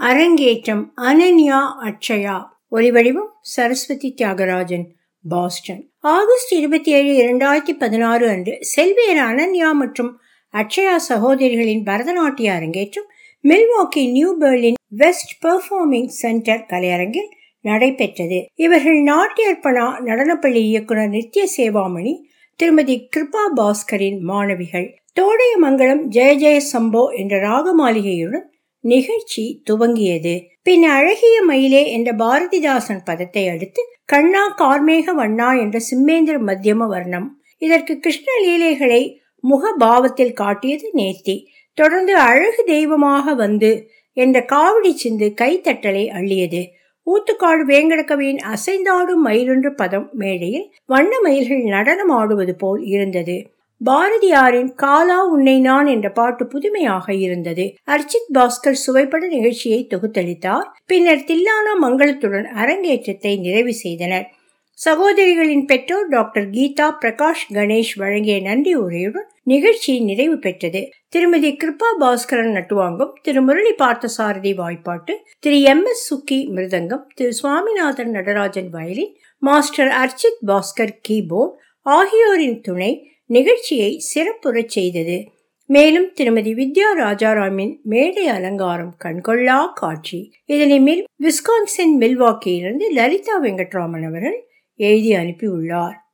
அரங்கேற்றம் அனன்யா அட்சயா ஒலிவடிவம் Saraswati Thiagarajan Boston August இருபத்தி ஏழு இரண்டாயிரத்தி பதினாறு அன்று செல்வியர் அனன்யா மற்றும் அட்சயா சகோதரிகளின் பரதநாட்டிய அரங்கேற்றம் Milwaukee New Berlin West performing centre கலையரங்கில் நடைபெற்றது இவர்கள் நாட்டியர்பணா நடனப்பள்ளி இயக்குனர் நித்ய சேவாமணி திருமதி கிருபா பாஸ்கரின் மாணவிகள் தோடையமங்கலம் ஜெய ஜெய சம்போ என்ற ராக மாளிகையுடன் நிகழ்ச்சி துவங்கியது பின் அழகிய மயிலே என்ற பாரதிதாசன் பதத்தை அடுத்து கண்ணா கார்மேக வண்ணா என்ற சிம்மேந்திர மத்தியம வர்ணம் இதற்கு கிருஷ்ண லீலைகளை முக பாவத்தில் காட்டியது நேர்த்தி தொடர்ந்து அழகு தெய்வமாக வந்து என்ற காவடி சிந்து கைத்தட்டலை அள்ளியது ஊத்துக்காடு வேங்கடகவியின் அசைந்தாடும் மயிலொன்று பதம் மேடையில் வண்ண மயில்கள் நடனம் ஆடுவது போல் இருந்தது பாரதியாரின் காலா உன்னை நான் என்ற பாட்டு புதுமையாக இருந்தது அர்ச்சித் பாஸ்கர் சுவைப்பட நிகழ்ச்சியை தொகுத்தளித்தார் பின்னர் தில்லானா மங்களத்துடன் அரங்கேற்றத்தை நிறைவு செய்தனர் சகோதரிகளின் பெற்றோர் டாக்டர் கீதா பிரகாஷ் கணேஷ் வழங்கிய நன்றி உரையுடன் நிகழ்ச்சி நிறைவு பெற்றது திருமதி கிருபா பாஸ்கரன் நட்டுவாங்கம் திரு முரளி பார்த்தசாரதி வாய்ப்பாட்டு திரு எம் எஸ் சுக்கி மிருதங்கம் திரு Swaminathan Natarajan violin master Archit Bhaskar keyboard ஆகியோரின் துணை நிகழ்ச்சியை சிறப்புறச் செய்தது மேலும் திருமதி வித்யா ராஜாராமின் மேடை அலங்காரம் கண்கொள்ளா காட்சி இதனை மில் விஸ்கான்சின் மில்வாக்கியிலிருந்து லலிதா வெங்கட்ராமன் அவர்கள் எழுதி அனுப்பியுள்ளார்